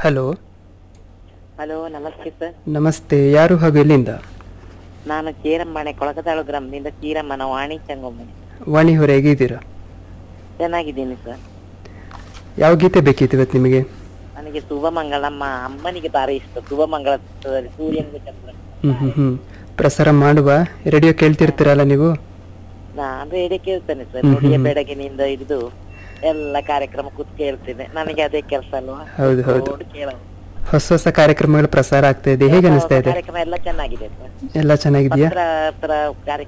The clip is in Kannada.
ಹಲೋ ಹಲೋ ನಮಸ್ತೆ ಸರ್ ನಮಸ್ತೆ ಯಾರು ಹಾಗೂ ಎಲ್ಲಿಂದ ನಾನು ಚೀರಮ್ಮನೆ ಕೊಳಕದಾಳು ಗ್ರಾಮದಿಂದ ಚೀರಮ್ಮನ ವಾಣಿ ಚಂಗೊಮ್ಮನೆ ವಾಣಿ ಹೊರ ಹೇಗಿದ್ದೀರಾ ಚೆನ್ನಾಗಿದ್ದೀನಿ ಸರ್ ಯಾವ ಗೀತೆ ಬೇಕಿತ್ತು ಇವತ್ತು ನಿಮಗೆ ನನಗೆ ಶುಭಮಂಗಳ ನಮ್ಮ ಅಮ್ಮನಿಗೆ ಬಾರಿ ಇಷ್ಟ ಶುಭಮಂಗಳ ಚಿತ್ರದಲ್ಲಿ ಸೂರ್ಯನಿಗೆ ಚಂದ್ರ ಹ್ಮ್ ಹ್ಮ್ ಹ್ಮ್ ಪ್ರಸಾರ ಮಾಡುವ ರೇಡಿಯೋ ಕೇಳ್ತಿರ್ತೀರಲ್ಲ ನೀವು ನಾನು ರೇಡಿಯೋ ಕೇಳ್ತೇನೆ ಸರ್ ಹ್ಮ್, ನುಡಿಯ ಹ್ಮ್. ಬೆಳಗಿನಿಂದ ಹಿಡಿದು ಎಲ್ಲ ಕಾರ್ಯಕ್ರಮ ಕೂತ್ ಕೇಳ್ತೇನೆ ನನಗೆ ಅದೇ ಕೆಲಸ ಅಲ್ವಾ ಹೌದು, ಹೌದು. ಕೂತ್ಕೊಂಡು ಕೇಳೋದು. ಹೊಸ ಹೊಸ ಕಾರ್ಯಕ್ರಮಗಳು ಪ್ರಸಾರ ಆಗ್ತಾ ಇದೆ ಹೇಗೆ ಅನಿಸ್ತಾ ಇದೆ ಕಾರ್ಯಕ್ರಮ ಎಲ್ಲ ಚೆನ್ನಾಗಿದೆ ಸರ್ ಎಲ್ಲ ಚೆನ್ನಾಗಿದೆಯಾ ಪತ್ರ ಹತ್ರ ಕಾರ್ಯಕ್ರಮ